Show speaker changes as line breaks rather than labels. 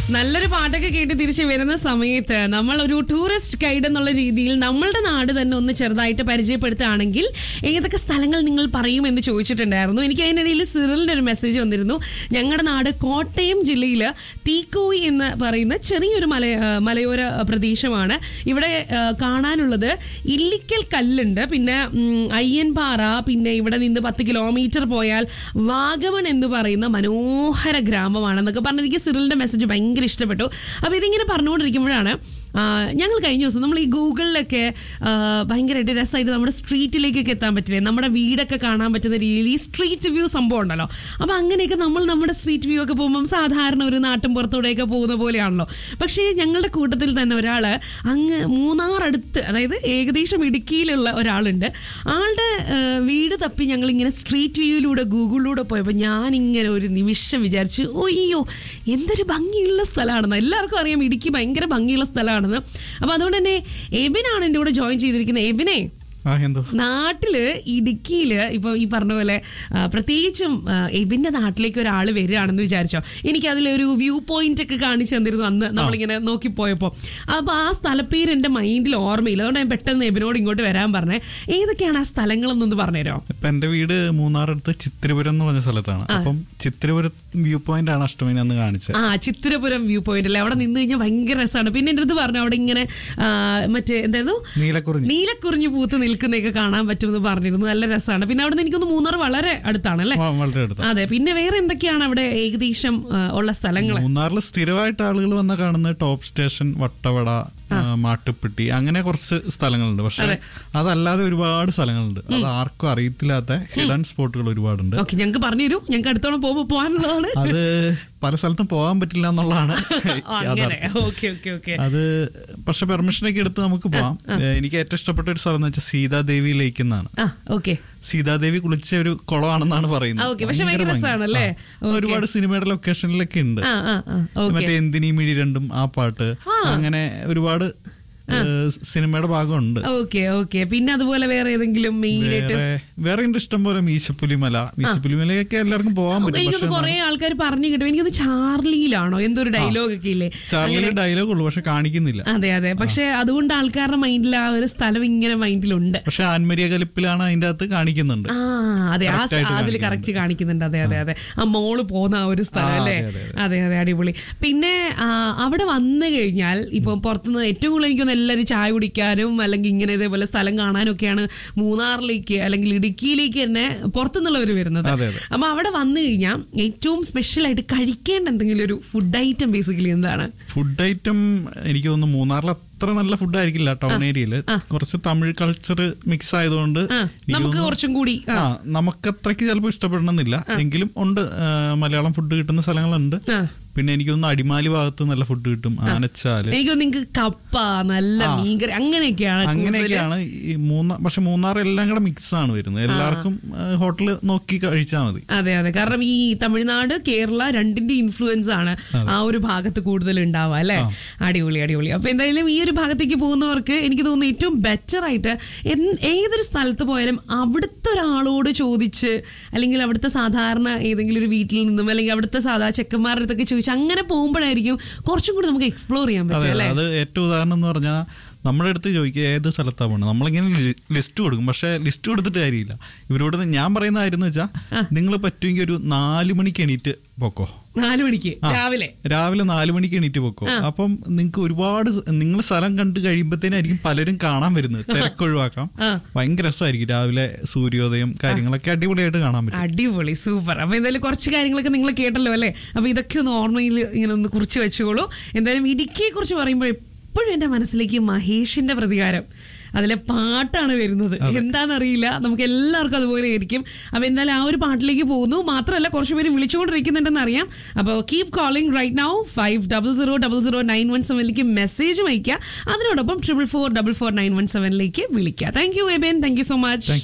നല്ലൊരു പാട്ടൊക്കെ കേട്ട് തിരിച്ചു വരുന്ന സമയത്ത് നമ്മൾ ഒരു ടൂറിസ്റ്റ് ഗൈഡ് എന്നുള്ള രീതിയിൽ നമ്മളുടെ നാട് തന്നെ ഒന്ന് ചെറുതായിട്ട് പരിചയപ്പെടുത്തുകയാണെങ്കിൽ ഏതൊക്കെ സ്ഥലങ്ങൾ നിങ്ങൾ പറയും എന്ന് ചോദിച്ചിട്ടുണ്ടായിരുന്നു എനിക്ക് അതിനിടയിൽ സിറിലിന്റെ ഒരു മെസ്സേജ് വന്നിരുന്നു ഞങ്ങളുടെ നാട് കോട്ടയം ജില്ലയിൽ തീക്കോയി എന്ന് പറയുന്ന ചെറിയൊരു മല ആ, മലയോര പ്രദേശമാണ് ഇവിടെ ആ, കാണാനുള്ളത് ഇല്ലിക്കൽ കല്ലുണ്ട് പിന്നെ ഉം, അയ്യൻപാറ പിന്നെ ഇവിടെ നിന്ന് പത്ത് കിലോമീറ്റർ പോയാൽ വാഗമൺ എന്ന് പറയുന്ന മനോഹര ഗ്രാമമാണെന്നൊക്കെ പറഞ്ഞ് എനിക്ക് സിറിലിന്റെ മെസ്സേജ് ഭയങ്കര ഇഷ്ടപ്പെട്ടു അപ്പോൾ ഇതിങ്ങനെ പറഞ്ഞുകൊണ്ടിരിക്കുമ്പോഴാണ് ആ, ഞങ്ങൾ കഴിഞ്ഞ ദിവസം നമ്മൾ ഈ ഗൂഗിളിലൊക്കെ ആ, ഭയങ്കരമായിട്ട് രസമായിട്ട് നമ്മുടെ സ്ട്രീറ്റിലേക്കൊക്കെ എത്താൻ പറ്റില്ലേ നമ്മുടെ വീടൊക്കെ കാണാൻ പറ്റുന്ന രീതിയിൽ ഈ സ്ട്രീറ്റ് വ്യൂ സംഭവം ഉണ്ടല്ലോ അപ്പോൾ അങ്ങനെയൊക്കെ നമ്മൾ നമ്മുടെ സ്ട്രീറ്റ് വ്യൂ ഒക്കെ പോകുമ്പം സാധാരണ ഒരു നാട്ടിൻ പുറത്തൂടെയൊക്കെ പോകുന്ന പോലെയാണല്ലോ പക്ഷേ ഞങ്ങളുടെ കൂട്ടത്തിൽ തന്നെ ഒരാൾ അങ്ങ് മൂന്നാർ അടുത്ത് അതായത് ഏകദേശം ഇടുക്കിയിലുള്ള ഒരാളുണ്ട് ആളുടെ ആ, വീട് തപ്പി ഞങ്ങൾ ഇങ്ങനെ സ്ട്രീറ്റ് വ്യൂയിലൂടെ ഗൂഗിളിലൂടെ പോയപ്പോൾ ഞാനിങ്ങനെ ഒരു നിമിഷം വിചാരിച്ചു ഒയ്യോ എന്തൊരു ഭംഗിയുള്ള സ്ഥലമാണെന്ന് എല്ലാവർക്കും അറിയാം ഇടുക്കി ഭയങ്കര ഭംഗിയുള്ള സ്ഥലമാണെന്ന് അപ്പോൾ അതുകൊണ്ട് തന്നെ എബിനാണ് എൻ്റെ കൂടെ ജോയിൻ ചെയ്തിരിക്കുന്നത് എബിനെ
ആ എന്തോ
നാട്ടില് ഇടുക്കിയില് ഇപ്പൊ ഈ പറഞ്ഞ പോലെ ആ, പ്രത്യേകിച്ചും ആ, എബിന്റെ നാട്ടിലേക്ക് ഒരാൾ വരികയാണെന്ന് വിചാരിച്ചോ എനിക്ക് അതിലൊരു വ്യൂ പോയിന്റ് ഒക്കെ കാണിച്ചു തന്നിരുന്നു അന്ന് നമ്മളിങ്ങനെ നോക്കിപ്പോയപ്പോ അപ്പൊ ആ സ്ഥലപ്പേര് എന്റെ മൈൻഡിൽ ഓർമ്മയില്ല അതുകൊണ്ട് ഞാൻ പെട്ടെന്ന് എബിനോട് ഇങ്ങോട്ട് വരാൻ പറഞ്ഞേ ഏതൊക്കെയാണ് ആ സ്ഥലങ്ങളെന്നൊന്ന് പറഞ്ഞുതരോ
ഇപ്പൊ എന്റെ വീട് മൂന്നാറടുത്ത് ചിത്തിരപുരം എന്ന് പറഞ്ഞ സ്ഥലത്താണ് അപ്പം ചിത്തിരപുരം വ്യൂ പോയിന്റ് ആണ് അഷ്ടമി അന്ന് കാണിച്ചത്
ആ ചിത്തിരപുരം വ്യൂ പോയിന്റ് അല്ലേ അവിടെ നിന്ന് കഴിഞ്ഞാൽ ഭയങ്കര രസമാണ് പിന്നെ എൻ്റെ അടുത്ത് പറഞ്ഞു അവിടെ ഇങ്ങനെ ആ, മറ്റേ എന്തായിരുന്നു
നീലക്കുറിഞ്ഞി
നീലക്കുറിഞ്ഞ് പൂത്ത് നിൽക്കുന്നതൊക്കെ കാണാൻ പറ്റുമെന്ന് പറഞ്ഞിരുന്നു നല്ല രസമാണ് പിന്നെ അവിടെ നിന്ന് എനിക്കൊന്ന് മൂന്നാർ വളരെ അടുത്താണ് അല്ലേ
വ- വളരെ അടുത്ത്
അതെ പിന്നെ വേറെ എന്തൊക്കെയാണ് അവിടെ ഏകദേശം ആ, ഉള്ള സ്ഥലങ്ങൾ
മൂന്നാറിൽ സ്ഥിരമായിട്ട് ആളുകൾ വന്ന കാണുന്ന ടോപ്പ് സ്റ്റേഷൻ വട്ടവട ആ, മാട്ടുപ്പെട്ടി അങ്ങനെ കുറച്ച് സ്ഥലങ്ങളുണ്ട് പക്ഷെ അതല്ലാതെ ഒരുപാട് സ്ഥലങ്ങളുണ്ട് അത് ആർക്കും അറിയത്തില്ലാത്ത ഹിഡൻ സ്പോട്ടുകൾ ഒരുപാടുണ്ട്
ഓക്കെ ഞങ്ങൾക്ക് പറഞ്ഞു തരൂ ഞങ്ങൾക്ക് അടുത്തോളം പോകുമ്പോൾ പോകാനുള്ളതാണ്
അത് പല സ്ഥലത്തും പോകാൻ പറ്റില്ല എന്നുള്ളതാണ്
ഓ, അങ്ങനെ
യാഥാർത്ഥ്യം
ഓക്കെ ഓക്കെ ഓക്കെ
അത് പക്ഷെ പെർമിഷനൊക്കെ എടുത്ത് നമുക്ക് പോവാം ഏഹ് എനിക്ക് ഏറ്റവും ഇഷ്ടപ്പെട്ട ഒരു സ്ഥലം എന്ന് വെച്ചാൽ സീതാദേവി ലേക്ക് എന്നാണ്
ആ ഓക്കെ
സീതാദേവി കുളിച്ച ഒരു കുളമാണെന്നാണ്
ആ,
പറയുന്നത്
okay. പക്ഷെ ഭയങ്കര
ഭംഗി.
രസാണല്ലേ?
ആ. ഒരുപാട് സിനിമയുടെ ലൊക്കേഷനിലൊക്കെ ഉണ്ട്
ആ ആ ആ ഓക്കെ
മറ്റേ എന്തിനീ മിഴി രണ്ടും ആ പാട്ട് അങ്ങനെ ഒരുപാട് ഏഹ്, സിനിമയുടെ ഭാഗമുണ്ട്
ഓക്കെ ഓക്കെ പിന്നെ അതുപോലെ വേറെ ഏതെങ്കിലും മെയിൻ ആയിട്ട്
വേറെ വേറെ ഉണ്ട് ഇഷ്ടം പോലെ മീശപ്പുലിമല മീശപ്പുലിമലയൊക്കെ എല്ലാവർക്കും പോകാൻ പറ്റും പക്ഷെ
എനിക്കൊന്ന് കുറെ ആൾക്കാർ പറഞ്ഞു കിട്ടും എനിക്കൊന്ന് ചാർലിയിലാണോ എന്തോ ഒരു ഡയലോഗ് ഒക്കെ ഇല്ലേ
ചാർലിയിൽ ഡയലോഗ് ഉള്ളു പക്ഷെ കാണിക്കുന്നില്ല
അതെ അതെ പക്ഷെ അതുകൊണ്ട് ആൾക്കാരുടെ മൈൻഡിൽ ആ ഒരു സ്ഥലം ഇങ്ങനെ മൈൻഡിലുണ്ട്
പക്ഷെ ആൻമരിയ കലിപ്പിലാണ് അതിന്റെ അകത്ത് കാണിക്കുന്നുണ്ട്
ആ അതെ ആ
Correct ആയിട്ട്
അതിൽ കറക്റ്റ് കാണിക്കുന്നുണ്ട് അതെ അതെ അതെ ആ മോള് പോകുന്ന ആ ഒരു സ്ഥലം
ആ,
അല്ലേ
അതെ,
അതെ അതെ അടിപൊളി പിന്നെ ആ, അവിടെ വന്നു കഴിഞ്ഞാൽ ഇപ്പൊ പുറത്തുനിന്ന് ഏറ്റവും കൂടുതൽ എനിക്കൊന്ന് എല്ലാവരും ചായ കുടിക്കാനും അല്ലെങ്കിൽ ഇങ്ങനെ ഇതേപോലെ സ്ഥലം കാണാനും ഒക്കെയാണ് മൂന്നാറിലേക്ക് അല്ലെങ്കിൽ ഇടുക്കിയിലേക്ക് തന്നെ പുറത്തുനിന്നുള്ളവർ വരുന്നത്
അതെ, അതെ.
അപ്പൊ അവിടെ വന്നു കഴിഞ്ഞാൽ ഏറ്റവും സ്പെഷ്യൽ ആയിട്ട് കഴിക്കേണ്ട എന്തെങ്കിലും ഒരു ഫുഡ് ഐറ്റം ബേസിക്കലി എന്താണ്
ഫുഡ് ഐറ്റം എനിക്ക് തോന്നുന്നു മൂന്നാറിൽ അത്ര നല്ല ഫുഡ് ആയിരിക്കില്ല ടൗൺ ഏരിയയിൽ കുറച്ച് തമിഴ് കൾച്ചർ മിക്സ് ആയതുകൊണ്ട്
ആ,
എനിക്ക്
നമുക്ക്
തോന്നുന്നു-
കുറച്ചും കൂടി ആ,
ആ നമുക്ക് അത്രയ്ക്ക് ചിലപ്പോൾ ഇഷ്ടപ്പെടണമെന്നില്ല എങ്കിലും ഉണ്ട് ആ, മലയാളം ഫുഡ് കിട്ടുന്ന സ്ഥലങ്ങളുണ്ട്
ആ.
പിന്നെ എനിക്ക് തോന്നുന്നു അടിമാലി ഭാഗത്ത് നല്ല ഫുഡ് കിട്ടും ആനച്ചാല്
എനിക്ക് നിങ്ങൾക്ക് കപ്പ നല്ല മീൻകറി അങ്ങനെയൊക്കെയാണ് കൂടുതല്.
അങ്ങനെയൊക്കെയാണ് ഈ മൂന്നാർ പക്ഷെ മൂന്നാർ എല്ലാം കൂടെ മിക്സ് ആണ് വരുന്നത് എല്ലാവർക്കും ഹോട്ടൽ നോക്കി കഴിച്ചാൽ മതി
അതെ അതെ കാരണം ഈ തമിഴ്നാട് കേരള രണ്ടിന്റെ ഇൻഫ്ലുവൻസ് ആണ് ആ ഒരു ഭാഗത്ത് കൂടുതൽ ഉണ്ടാവുക അല്ലെ അടിപൊളി അടിപൊളി അപ്പൊ എന്തായാലും ഈ ഒരു ഭാഗത്തേക്ക് പോകുന്നവർക്ക് എനിക്ക് തോന്നുന്നു ഏറ്റവും ബെറ്റർ ആയിട്ട് എൻ- ഏതൊരു സ്ഥലത്ത് പോയാലും അവിടുത്തെ ഒരാളോട് ചോദിച്ച് അല്ലെങ്കിൽ അവിടുത്തെ സാധാരണ ഏതെങ്കിലും ഒരു വീട്ടിൽ നിന്നും അല്ലെങ്കിൽ അവിടുത്തെ സാധാ ചെക്കന്മാരുടെ അടുത്തൊക്കെ ചോദിച്ച് അങ്ങനെ പോകുമ്പോഴായിരിക്കും കുറച്ചും കൂടി നമുക്ക് എക്സ്പ്ലോർ ചെയ്യാൻ
അതെ
പറ്റും അല്ലെ
അത് ഏറ്റവും ഉദാഹരണം എന്ന് പറഞ്ഞാൽ നമ്മുടെ അടുത്ത് ചോദിക്കുക ഏത് സ്ഥലത്താണ് പോകുന്നത് നമ്മളിങ്ങനെ ലിസ്റ്റ് കൊടുക്കും പക്ഷെ ലിസ്റ്റ് കൊടുത്തിട്ട് കാര്യമില്ല ഇവരോട് ഞാൻ പറയുന്ന കാര്യം എന്ന് വെച്ചാൽ നിങ്ങൾ പറ്റുമെങ്കിൽ ഒരു നാല് മണിക്ക് എണീറ്റ് പൊക്കോ
നാലു മണിക്ക് രാവിലെ
രാവിലെ നാല് മണിക്ക് എണീറ്റ് പൊക്കോ അപ്പം നിങ്ങൾക്ക് ഒരുപാട് നിങ്ങൾ സ്ഥലം കണ്ടു കഴിയുമ്പോഴത്തേനായിരിക്കും പലരും കാണാൻ വരുന്നത് തിരക്കൊഴിവാക്കാം ഭയങ്കര രസമായിരിക്കും രാവിലെ സൂര്യോദയം കാര്യങ്ങളൊക്കെ അടിപൊളിയായിട്ട് കാണാൻ പറ്റും
അടിപൊളി സൂപ്പർ അപ്പൊ എന്തായാലും കുറച്ച് കാര്യങ്ങളൊക്കെ നിങ്ങൾ കേട്ടല്ലോ അല്ലേ അപ്പൊ ഇതൊക്കെ ഒന്ന് ഓർമ്മയിൽ ഇങ്ങനെ ഒന്ന് കുറിച്ച് വെച്ചോളൂ എന്തായാലും ഇടുക്കിയെ കുറിച്ച് പറയുമ്പോൾ എപ്പോഴും എന്റെ മനസ്സിലേക്ക് മഹേഷിന്റെ പ്രതികാരം അതിലെ പാട്ടാണ് വരുന്നത് എന്താണെന്നറിയില്ല നമുക്ക് എല്ലാവർക്കും അതുപോലെ ആയിരിക്കും അപ്പൊ എന്തായാലും ആ ഒരു പാട്ടിലേക്ക് പോകുന്നു മാത്രമല്ല കുറച്ച് പേര് വിളിച്ചുകൊണ്ടിരിക്കുന്നുണ്ടെന്ന് അറിയാം അപ്പോൾ keep calling right now five double zero double zero nine one സെവനിലേക്ക് മെസ്സേജ് അയക്കുക അതിനോടൊപ്പം triple four double four nine one സെവനിലേക്ക് വിളിക്കുക താങ്ക് യു എബേൻ താങ്ക് യു സോ മച്ച്